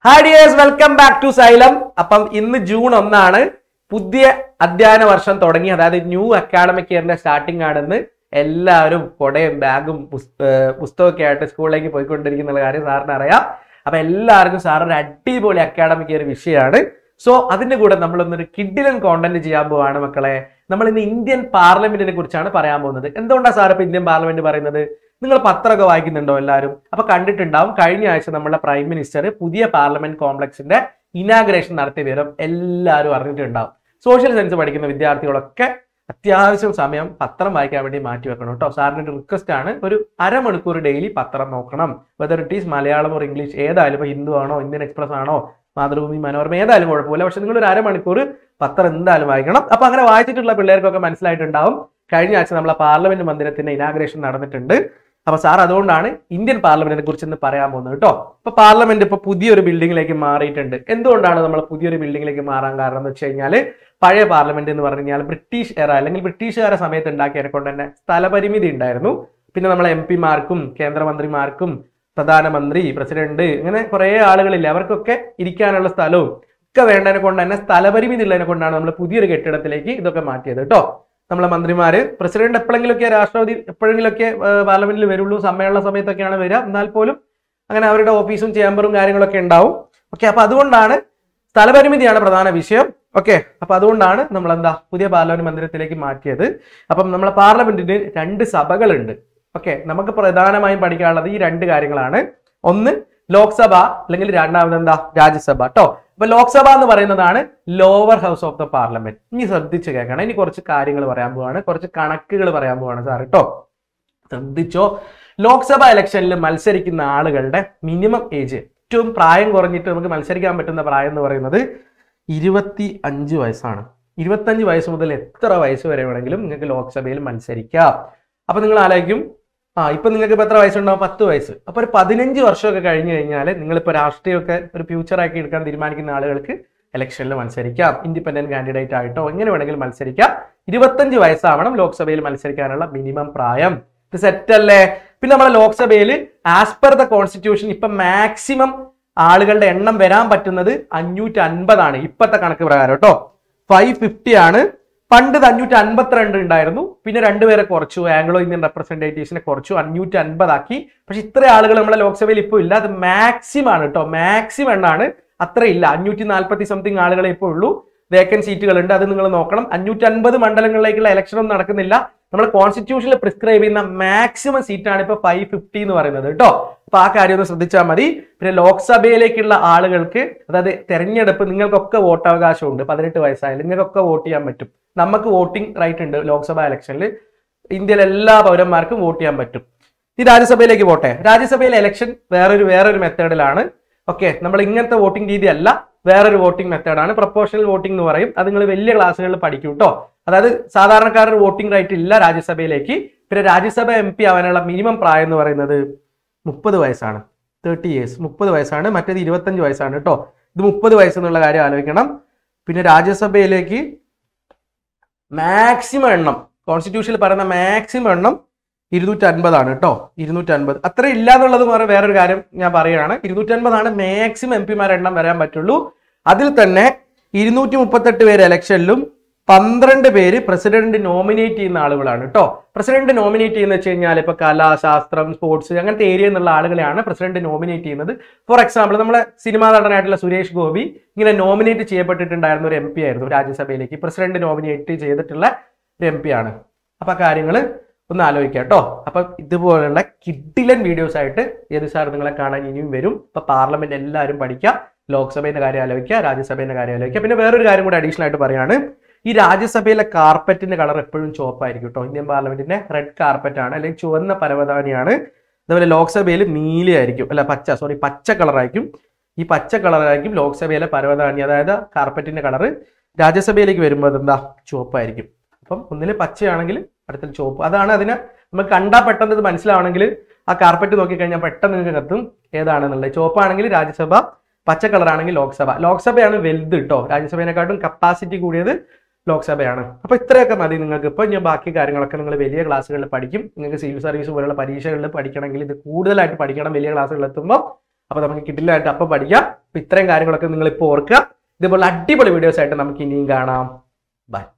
hi dears welcome back to Xylem അപ്പം ഇന്ന് June ഒന്നാണ് പുതിയ അധ്യയന വർഷം തുടങ്ങി അതായത് ന്യൂ അക്കാഡമിക് ഇയറിന്റെ സ്റ്റാർട്ടിംഗ് ആണെന്ന് എല്ലാവരും കൊടയും ബാഗും പുസ്തകമൊക്കെ ആയിട്ട് സ്കൂളിലേക്ക് പോയിക്കൊണ്ടിരിക്കുന്ന കാര്യം സാറിന് അറിയാം അപ്പൊ എല്ലാവർക്കും സാറിന് അടിപൊളി അക്കാഡമിക് ഇയർ വിഷയമാണ് സോ അതിന്റെ കൂടെ നമ്മളൊന്നൊരു കിഡിലൻ കോണ്ടന്റ് ചെയ്യാൻ പോവാണ് മക്കളെ നമ്മൾ ഇന്ന് ഇന്ത്യൻ പാർലമെന്റിനെ കുറിച്ചാണ് പറയാൻ പോകുന്നത് എന്തുകൊണ്ടാണ് സാർ ഇപ്പൊ ഇന്ത്യൻ പാർലമെന്റ് പറയുന്നത് നിങ്ങൾ പത്രമൊക്കെ വായിക്കുന്നുണ്ടോ എല്ലാവരും അപ്പൊ കണ്ടിട്ടുണ്ടാവും കഴിഞ്ഞ ആഴ്ച നമ്മുടെ പ്രൈം മിനിസ്റ്റർ പുതിയ പാർലമെന്റ് കോംപ്ലക്സിന്റെ ഇനാഗ്രേഷൻ നടത്തിയ വിവരം എല്ലാവരും അറിഞ്ഞിട്ടുണ്ടാവും സോഷ്യൽ സയൻസ് പഠിക്കുന്ന വിദ്യാർത്ഥികളൊക്കെ അത്യാവശ്യം സമയം പത്രം വായിക്കാൻ വേണ്ടി മാറ്റി വെക്കണം കേട്ടോ സാറിന്റെ ഒരു റിക്വസ്റ്റ് ആണ് ഒരു അരമണിക്കൂർ ഡെയിലി പത്രം നോക്കണം whether it is Malayalam or English ഏതായാലും ഇപ്പൊ ഹിന്ദു ആണോ ഇന്ത്യൻ എക്സ്പ്രസ് ആണോ മാതൃഭൂമി മനോരമ ഏതായാലും കുഴപ്പമില്ല പക്ഷെ നിങ്ങൾ ഒരു അരമണിക്കൂർ പത്രം എന്തായാലും വായിക്കണം അപ്പൊ അങ്ങനെ വായിച്ചിട്ടുള്ള പിള്ളേർക്കൊക്കെ മനസ്സിലായിട്ടുണ്ടാവും കഴിഞ്ഞ ആഴ്ച നമ്മളെ പാർലമെന്റ് മന്ദിരത്തിന്റെ ഇനാഗ്രേഷൻ നടന്നിട്ടുണ്ട് അപ്പൊ സാർ അതുകൊണ്ടാണ് ഇന്ത്യൻ പാർലമെന്റിനെ കുറിച്ച് ഇന്ന് പറയാൻ പോകുന്നത് കേട്ടോ ഇപ്പൊ പാർലമെന്റ് ഇപ്പൊ പുതിയൊരു ബിൽഡിംഗിലേക്ക് മാറിയിട്ടുണ്ട് എന്തുകൊണ്ടാണ് നമ്മൾ പുതിയൊരു ബിൽഡിംഗിലേക്ക് മാറാൻ കാരണം എന്ന് വെച്ച് കഴിഞ്ഞാൽ പഴയ പാർലമെന്റ് എന്ന് പറഞ്ഞു കഴിഞ്ഞാൽ ബ്രിട്ടീഷ് എറ അല്ലെങ്കിൽ ബ്രിട്ടീഷുകാരെ സമയത്ത് ഉണ്ടാക്കിയതിനെ കൊണ്ട് തന്നെ സ്ഥലപരിമിതി ഉണ്ടായിരുന്നു പിന്നെ നമ്മളെ എം പിമാർക്കും കേന്ദ്രമന്ത്രിമാർക്കും പ്രധാനമന്ത്രി പ്രസിഡന്റ് ഇങ്ങനെ കുറെ ആളുകളില്ലേ അവർക്കൊക്കെ ഇരിക്കാനുള്ള സ്ഥലവും ഒക്കെ വേണ്ടതിനെ കൊണ്ട് തന്നെ സ്ഥലപരിമിതി ഉള്ളതിനെ കൊണ്ടാണ് നമ്മൾ പുതിയൊരു കെട്ടിടത്തിലേക്ക് ഇതൊക്കെ മാറ്റിയത് കേട്ടോ നമ്മളെ മന്ത്രിമാര് പ്രസിഡന്റ് എപ്പോഴെങ്കിലുമൊക്കെ രാഷ്ട്രപതി എപ്പോഴെങ്കിലുമൊക്കെ പാർലമെന്റിൽ വരുള്ളൂ സമ്മേളന സമയത്തൊക്കെയാണ് വരിക എന്നാൽ പോലും അങ്ങനെ അവരുടെ ഓഫീസും ചേംബറും കാര്യങ്ങളൊക്കെ ഉണ്ടാവും ഓക്കെ അപ്പൊ അതുകൊണ്ടാണ് സ്ഥലപരിമിതിയാണ് പ്രധാന വിഷയം ഓക്കെ അപ്പൊ അതുകൊണ്ടാണ് നമ്മൾ എന്താ പുതിയ പാർലമെന്റ് മന്ദിരത്തിലേക്ക് മാറ്റിയത് അപ്പം നമ്മളെ പാർലമെന്റിന് രണ്ട് സഭകളുണ്ട് ഓക്കെ നമുക്ക് പ്രധാനമായും പഠിക്കാനുള്ളത് ഈ രണ്ട് കാര്യങ്ങളാണ് ഒന്ന് ലോക്സഭ അല്ലെങ്കിൽ രണ്ടാമത് എന്താ രാജ്യസഭ കേട്ടോ അപ്പൊ ലോക്സഭ എന്ന് പറയുന്നതാണ് lower house of the parliament ഇനി ശ്രദ്ധിച്ച് കേൾക്കണം ഇനി കുറച്ച് കാര്യങ്ങൾ പറയാൻ പോവാണ് കുറച്ച് കണക്കുകൾ പറയാൻ പോവാണ് സാർ കേട്ടോ ശ്രദ്ധിച്ചോ ലോക്സഭ ഇലക്ഷനിൽ മത്സരിക്കുന്ന ആളുകളുടെ മിനിമം ഏജ് ഏറ്റവും പ്രായം കുറഞ്ഞിട്ട് നമുക്ക് മത്സരിക്കാൻ പറ്റുന്ന പ്രായം എന്ന് പറയുന്നത് ഇരുപത്തി അഞ്ച് വയസ്സാണ് ഇരുപത്തഞ്ച് വയസ്സ് മുതൽ എത്ര വയസ്സ് വരെ വേണമെങ്കിലും നിങ്ങൾക്ക് ലോക്സഭയിൽ മത്സരിക്കാം അപ്പൊ നിങ്ങൾ ആലോചിക്കും ആ ഇപ്പൊ നിങ്ങൾക്ക് ഇപ്പൊ എത്ര വയസ്സുണ്ടാവും പത്ത് വയസ്സ് അപ്പൊ ഒരു പതിനഞ്ച് വർഷമൊക്കെ കഴിഞ്ഞു കഴിഞ്ഞാൽ നിങ്ങളിപ്പോ രാഷ്ട്രീയമൊക്കെ ഒരു ഫ്യൂച്ചർ ആക്കി എടുക്കാൻ തീരുമാനിക്കുന്ന ആളുകൾക്ക് ഇലക്ഷനിൽ മത്സരിക്കാം ഇൻഡിപെൻഡന്റ് കാൻഡിഡേറ്റ് ആയിട്ടോ എങ്ങനെ വേണമെങ്കിലും മത്സരിക്കാം ഇരുപത്തഞ്ച് വയസ്സാവണം ലോക്സഭയിൽ മത്സരിക്കാനുള്ള മിനിമം പ്രായം ഇത് സെറ്റ് അല്ലേ പിന്നെ നമ്മളെ ലോക്സഭയിൽ ആസ് പെർ ദ കോൺസ്റ്റിറ്റ്യൂഷൻ ഇപ്പൊ മാക്സിമം ആളുകളുടെ എണ്ണം വരാൻ പറ്റുന്നത് അഞ്ഞൂറ്റി അൻപതാണ് ഇപ്പത്തെ കണക്ക് പ്രകാരം കേട്ടോ ഫൈവ് ഫിഫ്റ്റി ആണ് പണ്ട് ഇത് അഞ്ഞൂറ്റി അൻപത്തിരണ്ട് ഉണ്ടായിരുന്നു പിന്നെ രണ്ടുപേരെ കുറച്ചു ആംഗ്ലോ ഇന്ത്യൻ റെപ്രസെന്റേറ്റീവ്സിനെ കുറച്ചു അഞ്ഞൂറ്റി അൻപതാക്കി പക്ഷെ ഇത്ര ആളുകൾ നമ്മളെ ലോക്സഭയിൽ ഇപ്പോൾ ഇല്ല അത് മാക്സിമം ആണ് കേട്ടോ മാക്സിമം എണ്ണാണ് അത്ര ഇല്ല അഞ്ഞൂറ്റി നാൽപ്പത്തി സംതിങ് ആളുകളെ ഇപ്പോൾ ഉള്ളൂ വേക്കൻ സീറ്റുകൾ ഉണ്ട് അത് നിങ്ങൾ നോക്കണം അഞ്ഞൂറ്റി അൻപത് മണ്ഡലങ്ങളിലേക്കുള്ള ഇലക്ഷൻ ഒന്നും നടക്കുന്നില്ല നമ്മുടെ കോൺസ്റ്റിറ്റ്യൂഷനിൽ പ്രിസ്ക്രൈബ് ചെയ്യുന്ന മാക്സിമം സീറ്റാണ് ഇപ്പൊ ഫൈവ് ഫിഫ്റ്റി എന്ന് പറയുന്നത് കേട്ടോ അപ്പൊ ആ കാര്യം ഒന്ന് ശ്രദ്ധിച്ചാൽ മതി പിന്നെ ലോക്സഭയിലേക്കുള്ള ആളുകൾക്ക് അതായത് തെരഞ്ഞെടുപ്പ് നിങ്ങൾക്കൊക്കെ വോട്ടവകാശമുണ്ട് പതിനെട്ട് വയസ്സായാലും നിങ്ങൾക്കൊക്കെ വോട്ട് ചെയ്യാൻ പറ്റും നമുക്ക് വോട്ടിംഗ് റൈറ്റ് ഉണ്ട് ലോക്സഭ ഇലക്ഷനിൽ ഇന്ത്യയിലെ എല്ലാ പൗരന്മാർക്കും വോട്ട് ചെയ്യാൻ പറ്റും ഈ രാജ്യസഭയിലേക്ക് പോട്ടെ രാജ്യസഭയിലെ ഇലക്ഷൻ വേറൊരു വേറൊരു മെത്തേഡിലാണ് ഓക്കെ നമ്മൾ ഇങ്ങനത്തെ വോട്ടിംഗ് രീതി അല്ല വേറൊരു വോട്ടിംഗ് മെത്തേഡാണ് പ്രൊപ്പോർഷണൽ വോട്ടിംഗ് എന്ന് പറയും അത് നിങ്ങൾ വലിയ ക്ലാസ്സുകളിൽ പഠിക്കും കേട്ടോ അതായത് സാധാരണക്കാരുടെ വോട്ടിംഗ് റൈറ്റ് ഇല്ല രാജ്യസഭയിലേക്ക് പിന്നെ രാജ്യസഭ എം പി ആവാനുള്ള മിനിമം പ്രായം എന്ന് പറയുന്നത് മുപ്പത് വയസ്സാണ് തേർട്ടി ഇയേഴ്സ് മുപ്പത് വയസ്സാണ് മറ്റേത് ഇരുപത്തഞ്ച് വയസ്സാണ് കേട്ടോ ഇത് മുപ്പത് വയസ്സെന്നുള്ള കാര്യം ആലോചിക്കണം പിന്നെ രാജ്യസഭയിലേക്ക് മാക്സിമം എണ്ണം കോൺസ്റ്റിറ്റ്യൂഷനിൽ പറയുന്ന മാക്സിമം എണ്ണം ഇരുന്നൂറ്റി അൻപതാണ് കേട്ടോ ഇരുന്നൂറ്റി അൻപത് അത്ര ഇല്ല എന്നുള്ളത് വേറെ വേറൊരു കാര്യം ഞാൻ പറയുകയാണ് ഇരുന്നൂറ്റി അൻപതാണ് മാക്സിമം എം പിമാർ എണ്ണം വരാൻ പറ്റുള്ളൂ അതിൽ തന്നെ ഇരുന്നൂറ്റി മുപ്പത്തെട്ട് പേര് ഇലക്ഷനിലും പന്ത്രണ്ട് പേര് പ്രസിഡന്റ് നോമിനേറ്റ് ചെയ്യുന്ന ആളുകളാണ് കേട്ടോ പ്രസിഡന്റ് നോമിനേറ്റ് ചെയ്യുന്ന വെച്ച് കഴിഞ്ഞാൽ ഇപ്പൊ കല ശാസ്ത്രം സ്പോർട്സ് അങ്ങനത്തെ ഏരിയ എന്നുള്ള ആളുകളെയാണ് പ്രസിഡന്റ് നോമിനേറ്റ് ചെയ്യുന്നത് ഫോർ എക്സാമ്പിൾ നമ്മളെ സിനിമാ നടനായിട്ടുള്ള സുരേഷ് ഗോപി ഇങ്ങനെ നോമിനേറ്റ് ചെയ്യപ്പെട്ടിട്ടുണ്ടായിരുന്ന ഒരു എം പി ആയിരുന്നു രാജ്യസഭയിലേക്ക് പ്രസിഡന്റ് നോമിനേറ്റ് ചെയ്തിട്ടുള്ള ഒരു എം പി ആണ് അപ്പൊ കാര്യങ്ങൾ ഒന്ന് ആലോചിക്കാം കേട്ടോ അപ്പൊ ഇതുപോലുള്ള കിഡിലൻ വീഡിയോസ് ആയിട്ട് ഏത് സാർ നിങ്ങളെ കാണാൻ ഇനിയും വരും ഇപ്പൊ പാർലമെന്റ് എല്ലാവരും പഠിക്കുക ലോക്സഭയുടെ കാര്യം ആലോചിക്കുക രാജ്യസഭയുടെ കാര്യം ആലോചിക്കുക പിന്നെ വേറൊരു കാര്യം കൂടി അഡീഷണൽ ആയിട്ട് പറയാണ് ഈ രാജ്യസഭയിലെ കാർപ്പറ്റിന്റെ കളർ എപ്പോഴും ചുവപ്പായിരിക്കും കേട്ടോ ഇന്ത്യൻ പാർലമെന്റിന്റെ റെഡ് കാർപ്പറ്റ് ആണ് അല്ലെങ്കിൽ ചുവന്ന പരവതാനിയാണ് അതുപോലെ ലോക്സഭയിൽ നീലയായിരിക്കും അല്ല പച്ച സോറി പച്ച കളറായിരിക്കും ഈ പച്ച കളറായിരിക്കും ലോക്സഭയിലെ പരവതാനി അതായത് കാർപ്പറ്റിന്റെ കളറ് രാജ്യസഭയിലേക്ക് വരുമ്പോൾ അതെന്താ ചുവപ്പായിരിക്കും അപ്പം ഒന്നിൽ പച്ചയാണെങ്കിൽ അടുത്ത ചുവപ്പ് അതാണ് അതിന് നമുക്ക് കണ്ടാൽ പെട്ടെന്ന് ഇത് മനസ്സിലാവണമെങ്കിൽ ആ കാർപ്പറ്റ് നോക്കിക്കഴിഞ്ഞാൽ പെട്ടെന്ന് നിങ്ങൾക്ക് കത്തും ഏതാണെന്നുള്ളത് ചുവപ്പാണെങ്കിൽ രാജ്യസഭ പച്ച കളറാണെങ്കിൽ ലോക്സഭ ലോക്സഭയാണ് വലുത് കേട്ടോ രാജ്യസഭയെക്കാട്ടും കപ്പാസിറ്റി കൂടിയത് ലോക്സഭയാണ് അപ്പൊ ഇത്രയൊക്കെ മതി നിങ്ങൾക്ക് ഇപ്പൊ ഞാൻ ബാക്കി കാര്യങ്ങളൊക്കെ നിങ്ങൾ വലിയ ക്ലാസ്സുകളിൽ പഠിക്കും നിങ്ങൾക്ക് സിവിൽ സർവീസ് പോലുള്ള പരീക്ഷകളിൽ പഠിക്കണമെങ്കിൽ ഇത് കൂടുതലായിട്ട് പഠിക്കണം വലിയ ക്ലാസ്സുകളിൽ എത്തുമ്പോൾ അപ്പൊ നമുക്ക് കിട്ടില്ലായിട്ട് അപ്പൊ പഠിക്കാം അപ്പൊ ഇത്രയും കാര്യങ്ങളൊക്കെ നിങ്ങൾ ഇപ്പോൾ ഓർക്കുക ഇതുപോലെ അടിപൊളി വീഡിയോസ് ആയിട്ട് നമുക്ക് ഇനിയും കാണാം ബൈ